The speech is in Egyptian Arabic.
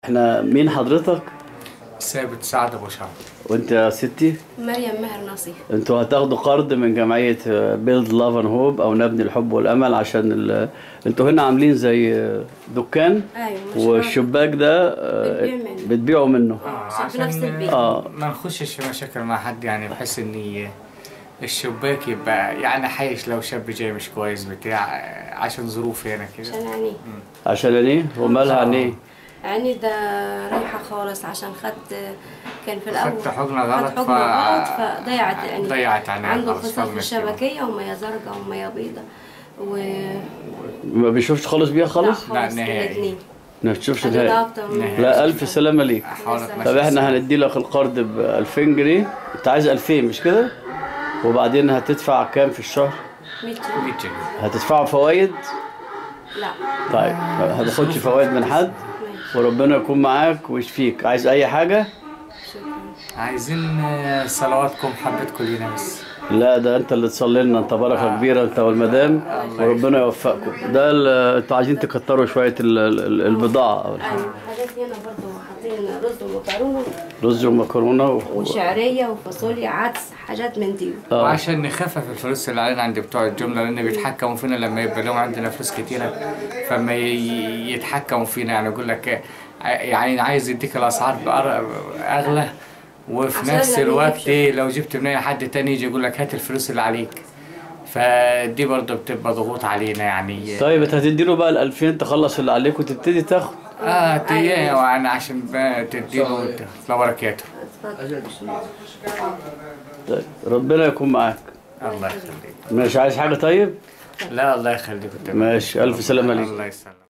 احنا مين حضرتك ثابت سعد ابو شعب وانت يا ستي مريم مهر نصيح انتوا هتاخدوا قرض من جمعيه بيلد لاف اند هوب او نبني الحب والامل عشان ال... انتوا هنا عاملين زي دكان ايوه مشروع. والشباك ده آه، بتبيع منه. بتبيعوا منه عشان في نفس البيت. اه ما نخشش في مشاكل مع حد يعني بحس ان الشباك يبقى يعني حيش لو شاب جاي مش كويس بتاع عشان ظروف هنا كده عشان عينيه عشان ايه ومالها آه. عينيه عيني ده رايحة خالص عشان خدت كان في الأول خدت حقنة غلط خدت ف- حقنة غلط فضيعت عينيه ضيعت عينيه عنده خلاص، قصص في فهمت كده. الشبكية ومية زرقاء ومية بيضاء و ما بيشوفش خالص بيها خالص لا خالص نهائي. الاتنين ما بتشوفش قال لي ده نهائي أكتر من نهائي. لا الف سلامه ليك حاول طب طب احنا هندي لك القرض ب 2000 جنيه انت عايز 2000 مش كده وبعدين هتدفع كام في الشهر 100 جنيه 100 جنيه هتدفعوا فوائد لا طيب ما هتاخدش فوائد من حد ماشي وربنا يكون معاك ويشفيك عايز اي حاجه شكرا عايزين آه، صلواتكم حبتكم لينا بس لا ده انت اللي تصلي لنا انت بركه كبيره انت والمدام وربنا يوفقكم ده ال- انتوا عايزين تكتروا شويه ال- ال- البضاعه أو الحاجة. أيوة حاجات هنا برضه حاطين رز ومكرونة رز ومكرونه و... وشعرية وفاصوليا عدس حاجات من دي اه وعشان نخفف الفلوس اللي علينا عند بتوع الجمله لان بيتحكموا فينا لما يبقى لهم عندنا فلوس كتيره فما ي- يتحكموا فينا يعني يقول لك آه، يعني عايز يديك الاسعار بأر- اغلى وفي عشان نفس لما الوقت يجيب إيه لو جبت من اي حد تاني يجي يقول لك هات الفلوس اللي عليك فدي برضه بتبقى ضغوط علينا يعني طيب انت هتدي له بقى ال 2000 تخلص اللي عليك وتبتدي تاخد اه تيه يعني عشان بقى تديله لا بركاته اتفضل طيب ربنا يكون معاك الله يخليك مش عايز حاجه طيب لا الله يخليك ماشي الف سلامه ليك الله يسلمك